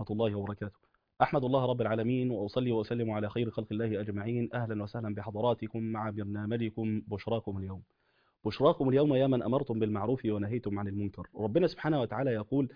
ورحمة الله وبركاته أحمد الله رب العالمين وأصلي وأسلم على خير خلق الله أجمعين أهلا وسهلا بحضراتكم مع برنامجكم بشراكم اليوم بشراكم اليوم يا من أمرتم بالمعروف ونهيتم عن المنكر ربنا سبحانه وتعالى يقول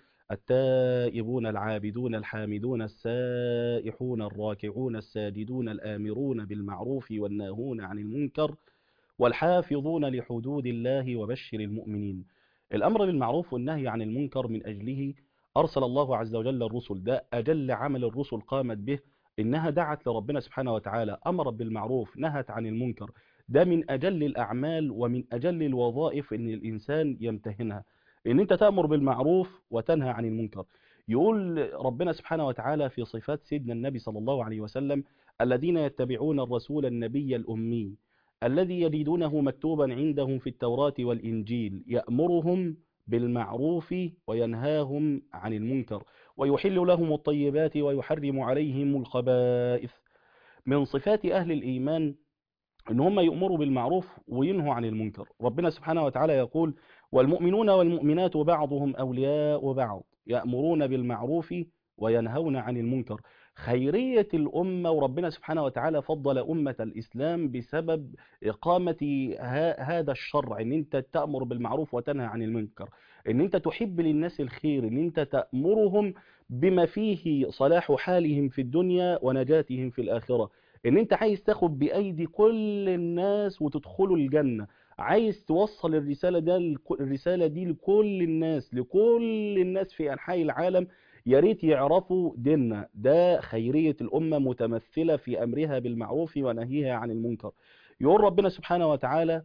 التائبون العابدون الحامدون السائحون الراكعون الساجدون الآمرون بالمعروف والناهون عن المنكر والحافظون لحدود الله وبشر المؤمنين الأمر بالمعروف والنهي عن المنكر من أجله أرسل الله عز وجل الرسل ده أجل عمل الرسل قامت به إنها دعت لربنا سبحانه وتعالى أمرت بالمعروف نهت عن المنكر ده من أجل الأعمال ومن أجل الوظائف إن الإنسان يمتهنها إن أنت تأمر بالمعروف وتنهى عن المنكر يقول ربنا سبحانه وتعالى في صفات سيدنا النبي صلى الله عليه وسلم الذين يتبعون الرسول النبي الأمي الذي يجدونه مكتوبا عندهم في التوراة والإنجيل يأمرهم بالمعروف وينهاهم عن المنكر ويحل لهم الطيبات ويحرم عليهم الخبائث من صفات أهل الإيمان ان هم يؤمروا بالمعروف وينهوا عن المنكر ربنا سبحانه وتعالى يقول والمؤمنون والمؤمنات بعضهم أولياء بعض يأمرون بالمعروف وينهون عن المنكر خيرية الأمة وربنا سبحانه وتعالى فضل أمة الإسلام بسبب إقامة هذا الشرع إن أنت تأمر بالمعروف وتنهى عن المنكر إن أنت تحب للناس الخير إن أنت تأمرهم بما فيه صلاح حالهم في الدنيا ونجاتهم في الآخرة إن أنت عايز تاخد بأيدي كل الناس وتدخلوا الجنة عايز توصل الرسالة, ده الرسالة دي لكل الناس لكل الناس في أنحاء العالم يا ريت يعرفوا ديننا ده خيرية الأمة متمثلة في أمرها بالمعروف ونهيها عن المنكر يقول ربنا سبحانه وتعالى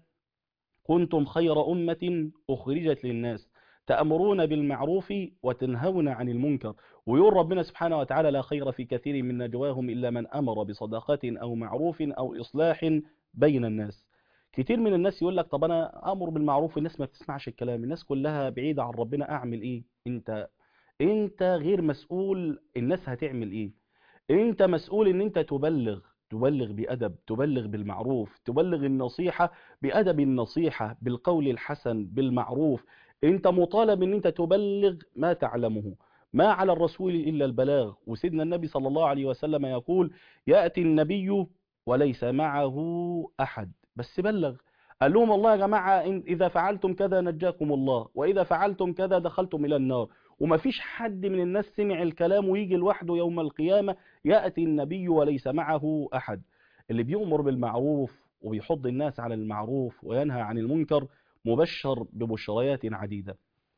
كنتم خير أمة أخرجت للناس تأمرون بالمعروف وتنهون عن المنكر ويقول ربنا سبحانه وتعالى لا خير في كثير من نجواهم إلا من أمر بصدقة أو معروف أو إصلاح بين الناس كتير من الناس يقول لك طب أنا أمر بالمعروف الناس ما بتسمعش الكلام الناس كلها بعيدة عن ربنا أعمل إيه أنت انت غير مسؤول الناس هتعمل ايه انت مسؤول ان انت تبلغ تبلغ بأدب تبلغ بالمعروف تبلغ النصيحة بأدب النصيحة بالقول الحسن بالمعروف انت مطالب ان انت تبلغ ما تعلمه ما على الرسول إلا البلاغ وسيدنا النبي صلى الله عليه وسلم يقول يأتي النبي وليس معه أحد بس بلغ قال لهم والله يا جماعة إذا فعلتم كذا نجاكم الله وإذا فعلتم كذا دخلتم إلى النار وما فيش حد من الناس سمع الكلام ويجي لوحده يوم القيامة يأتي النبي وليس معه أحد اللي بيؤمر بالمعروف وبيحض الناس على المعروف وينهى عن المنكر مبشر ببشريات عديدة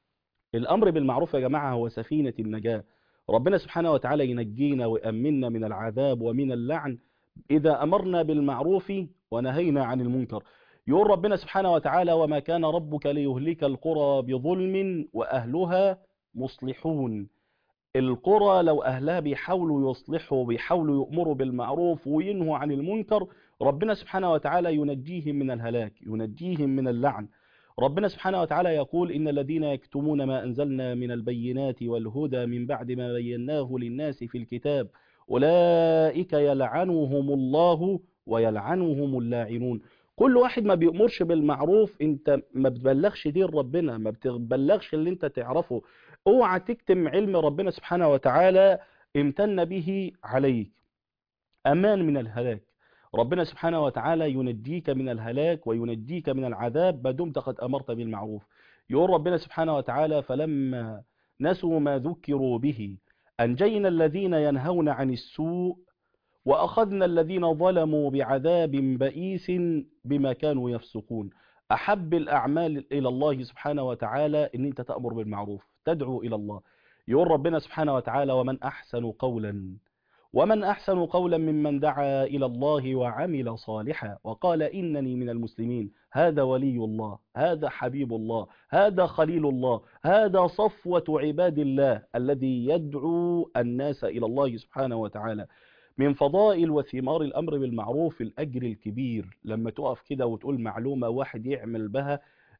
الأمر بالمعروف يا جماعة هو سفينة النجاة ربنا سبحانه وتعالى ينجينا ويأمننا من العذاب ومن اللعن إذا أمرنا بالمعروف ونهينا عن المنكر يقول ربنا سبحانه وتعالى وما كان ربك ليهلك القرى بظلم وأهلها مصلحون القرى لو أهلها بيحاولوا يصلحوا بيحاولوا يؤمروا بالمعروف وينهوا عن المنكر ربنا سبحانه وتعالى ينجيهم من الهلاك ينجيهم من اللعن ربنا سبحانه وتعالى يقول إن الذين يكتمون ما أنزلنا من البينات والهدى من بعد ما بيناه للناس في الكتاب أولئك يلعنهم الله ويلعنهم اللاعنون كل واحد ما بيأمرش بالمعروف انت ما بتبلغش دين ربنا ما بتبلغش اللي انت تعرفه اوعى تكتم علم ربنا سبحانه وتعالى امتن به عليك امان من الهلاك ربنا سبحانه وتعالى ينجيك من الهلاك وينجيك من العذاب ما دمت قد امرت بالمعروف يقول ربنا سبحانه وتعالى فلما نسوا ما ذكروا به انجينا الذين ينهون عن السوء وأخذنا الذين ظلموا بعذاب بئيس بما كانوا يفسقون أحب الأعمال إلى الله سبحانه وتعالى إن أنت تأمر بالمعروف تدعو إلى الله يقول ربنا سبحانه وتعالى ومن أحسن قولا ومن أحسن قولا ممن دعا إلى الله وعمل صالحا وقال إنني من المسلمين هذا ولي الله هذا حبيب الله هذا خليل الله هذا صفوة عباد الله الذي يدعو الناس إلى الله سبحانه وتعالى من فضائل وثمار الأمر بالمعروف الأجر الكبير لما تقف كده وتقول معلومة واحد يعمل بها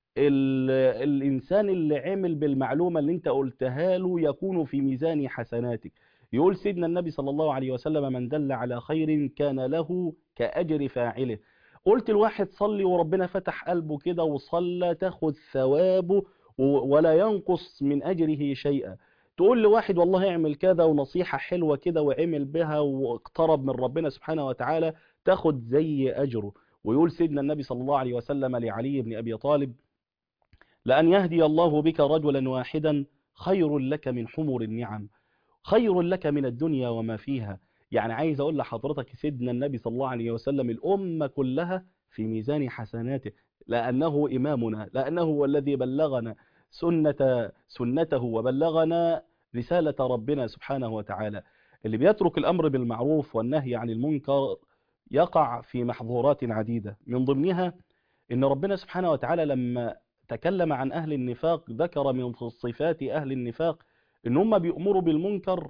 الإنسان اللي عمل بالمعلومة اللي انت قلتها له يكون في ميزان حسناتك يقول سيدنا النبي صلى الله عليه وسلم من دل على خير كان له كأجر فاعله قلت الواحد صلي وربنا فتح قلبه كده وصلى تاخد ثوابه ولا ينقص من أجره شيئا تقول لواحد والله اعمل كذا ونصيحة حلوة كده وعمل بها واقترب من ربنا سبحانه وتعالى تاخد زي أجره ويقول سيدنا النبي صلى الله عليه وسلم لعلي بن أبي طالب لأن يهدي الله بك رجلا واحدا خير لك من حمر النعم خير لك من الدنيا وما فيها يعني عايز أقول لحضرتك سيدنا النبي صلى الله عليه وسلم الأمة كلها في ميزان حسناته لأنه إمامنا لأنه هو الذي بلغنا سنة سنته وبلغنا رسالة ربنا سبحانه وتعالى اللي بيترك الأمر بالمعروف والنهي عن المنكر يقع في محظورات عديدة من ضمنها إن ربنا سبحانه وتعالى لما تكلم عن أهل النفاق ذكر من صفات أهل النفاق إن هم بيأمروا بالمنكر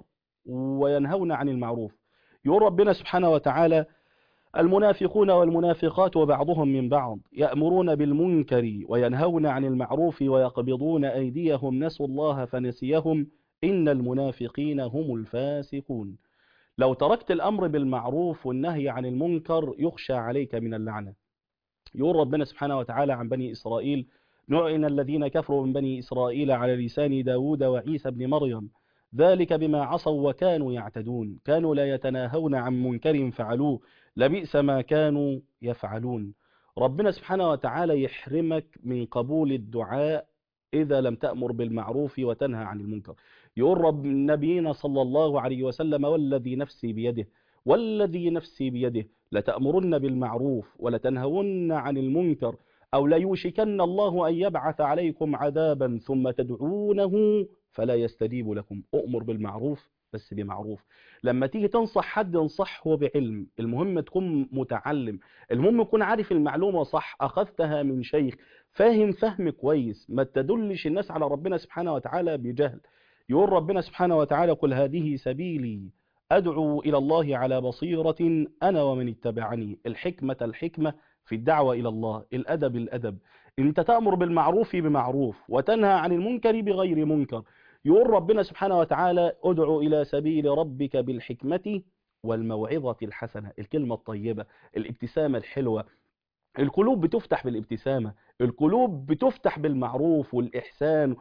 وينهون عن المعروف يقول ربنا سبحانه وتعالى المنافقون والمنافقات وبعضهم من بعض يأمرون بالمنكر وينهون عن المعروف ويقبضون أيديهم نسوا الله فنسيهم إن المنافقين هم الفاسقون لو تركت الأمر بالمعروف والنهي عن المنكر يخشى عليك من اللعنة يقول ربنا سبحانه وتعالى عن بني إسرائيل نعن الذين كفروا من بني إسرائيل على لسان داود وعيسى بن مريم ذلك بما عصوا وكانوا يعتدون كانوا لا يتناهون عن منكر فعلوه لبئس ما كانوا يفعلون ربنا سبحانه وتعالى يحرمك من قبول الدعاء إذا لم تأمر بالمعروف وتنهى عن المنكر يقول رب نبينا صلى الله عليه وسلم والذي نفسي بيده والذي نفسي بيده لتأمرن بالمعروف ولتنهون عن المنكر أو ليوشكن الله أن يبعث عليكم عذابا ثم تدعونه فلا يستجيب لكم أؤمر بالمعروف بس بمعروف لما تيجي تنصح حد انصحه بعلم المهم تكون متعلم المهم يكون عارف المعلومة صح أخذتها من شيخ فاهم فهم كويس ما تدلش الناس على ربنا سبحانه وتعالى بجهل يقول ربنا سبحانه وتعالى قل هذه سبيلي أدعو إلى الله على بصيرة أنا ومن اتبعني الحكمة الحكمة في الدعوة إلى الله الأدب الأدب انت تأمر بالمعروف بمعروف وتنهى عن المنكر بغير منكر يقول ربنا سبحانه وتعالى ادعو إلى سبيل ربك بالحكمة والموعظة الحسنة الكلمة الطيبة الابتسامة الحلوة القلوب بتفتح بالابتسامة القلوب بتفتح بالمعروف والإحسان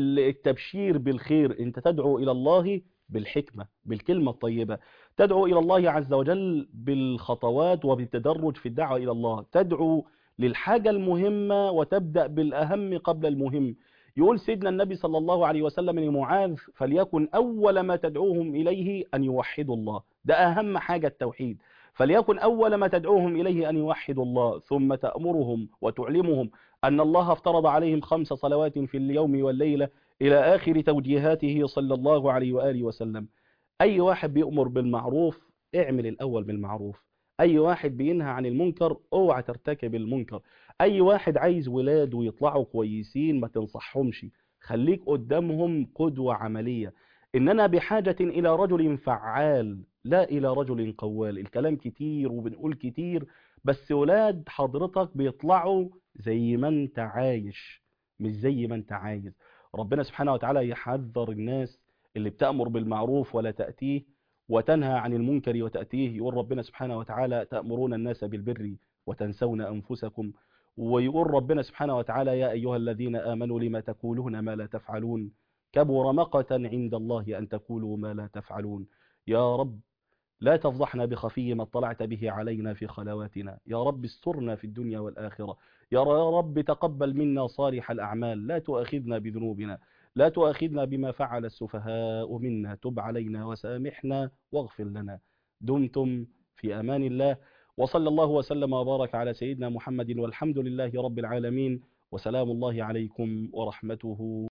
والتبشير بالخير انت تدعو إلى الله بالحكمة بالكلمة الطيبة تدعو إلى الله عز وجل بالخطوات وبالتدرج في الدعوة إلى الله تدعو للحاجة المهمة وتبدأ بالأهم قبل المهم يقول سيدنا النبي صلى الله عليه وسلم لمعاذ فليكن أول ما تدعوهم إليه أن يوحدوا الله ده أهم حاجة التوحيد فليكن أول ما تدعوهم إليه أن يوحدوا الله ثم تأمرهم وتعلمهم أن الله افترض عليهم خمس صلوات في اليوم والليلة إلى آخر توجيهاته صلى الله عليه وآله وسلم أي واحد بيأمر بالمعروف اعمل الأول بالمعروف أي واحد بينهى عن المنكر اوعى ترتكب المنكر أي واحد عايز ولاده يطلعوا كويسين ما تنصحهمش خليك قدامهم قدوة عملية إننا بحاجة إلى رجل فعال لا إلى رجل قوال الكلام كتير وبنقول كتير بس ولاد حضرتك بيطلعوا زي ما انت عايش مش زي ما انت عايز ربنا سبحانه وتعالى يحذر الناس اللي بتأمر بالمعروف ولا تأتيه وتنهى عن المنكر وتأتيه يقول ربنا سبحانه وتعالى تأمرون الناس بالبر وتنسون أنفسكم ويقول ربنا سبحانه وتعالى يا أيها الذين آمنوا لما تقولون ما لا تفعلون كبر مقتا عند الله أن تقولوا ما لا تفعلون يا رب لا تفضحنا بخفي ما اطلعت به علينا في خلواتنا يا رب استرنا في الدنيا والآخرة يا رب تقبل منا صالح الأعمال لا تؤاخذنا بذنوبنا لا تؤاخذنا بما فعل السفهاء منا تب علينا وسامحنا واغفر لنا دمتم في أمان الله وصلى الله وسلم وبارك على سيدنا محمد والحمد لله رب العالمين وسلام الله عليكم ورحمته